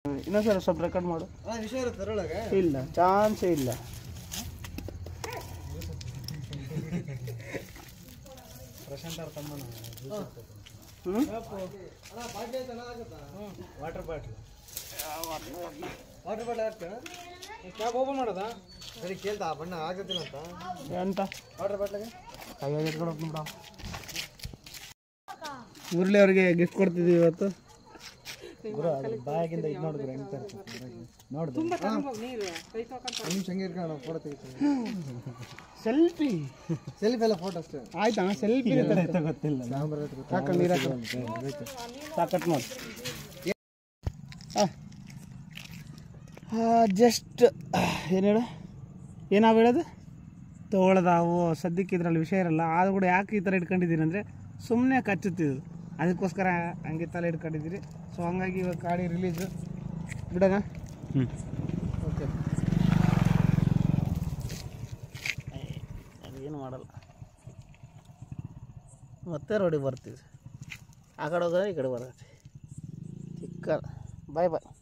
ಇನ್ನೊಂದ್ಸಲ ಸ್ವಲ್ಪ ರೆಕಾರ್ಡ್ ಮಾಡು ವಿಷಯ ಇರುತ್ತೆ ಅದರೊಳಗೆ ಇಲ್ಲ ಚಾನ್ಸೇ ಇಲ್ಲ ಪ್ರಶಾಂತ್ ಅವ್ರ ತಮ್ಮನ ಹ್ಞೂ ವಾಟರ್ ಬಾಟ್ಲ್ ವಾಟರ್ ಬಾಟ್ಲ್ ಹಾಕ್ತೇನೆ ಕ್ಯಾಬ್ ಓಪನ್ ಮಾಡೋದಾ ಸರಿ ಕೇಳ್ತಾ ಬಣ್ಣ ಆಗತ್ತಿಲ್ಲ ಅಂತ ಎಂತ ವಾಟರ್ ಬಾಟ್ಲಿಗೆ ಕೈಯಾಗ ಇಟ್ಕೊಂಡು ಹೋಗ್ತೀನಿ ಬಿಡ ಮುರಳಿ ಅವ್ರಿಗೆ ಗಿಫ್ಟ್ ಕೊಡ್ತಿದ್ದೀವಿ ಇವತ್ತು ಗುರು ಅದು ಬಾಯಾಗಿಂದ ಇದು ನೋಡಿದ್ರೆ ಹೆಂಗ್ ತರ್ತಾರೆ ನೋಡಿದ್ರೆ ನಿಮಿಷ ಹಂಗೆ ಇರ್ಕೊಂಡು ಫೋಟೋ ತೆಗಿತೀನಿ ಸೆಲ್ಫಿ ಸೆಲ್ಫಿ ಎಲ್ಲ ಫೋಟೋ ಅಷ್ಟೇ ಆಯ್ತಾ ಸೆಲ್ಫಿ ಗೊತ್ತಿಲ್ಲ ಕ್ಯಾಮ್ರಾ ಸಾಕ ನೀರು ಸಾಕಟ್ ಮಾಡಿ ಜಸ್ಟ್ ಏನು ಹೇಳು ಏನಾವ ಹೇಳೋದು ತೊಗೊಳ್ದಾವು ಸದ್ಯಕ್ಕೆ ಇದರಲ್ಲಿ ವಿಷಯ ಇರಲ್ಲ ಆದ್ರೂ ಕೂಡ ಯಾಕೆ ಈ ಥರ ಇಟ್ಕೊಂಡಿದ್ದೀನಿ ಅಂದರೆ ಸುಮ್ಮನೆ ಕಚ್ಚುತ್ತಿದ್ದು ಅದಕ್ಕೋಸ್ಕರ ಹಂಗೆ ತಲೆ ಇಟ್ಕೊಂಡಿದ್ದೀರಿ ಸೊ ಹಂಗಾಗಿ ಇವಾಗ ಗಾಡಿ ರಿಲೀಸು ಬಿಡೋಣ ಹ್ಞೂ ಓಕೆ ಅದೇನು ಮಾಡಲ್ಲ ಮತ್ತೆ ರೋಡಿಗೆ ಬರ್ತೀವಿ ಆ ಕಡೆ ಹೋಗೋದ್ರೆ ಈ ಕಡೆ ಬರ್ತೈತಿ ಚಿಕ್ಕ ಬಾಯ್ ಬಾಯ್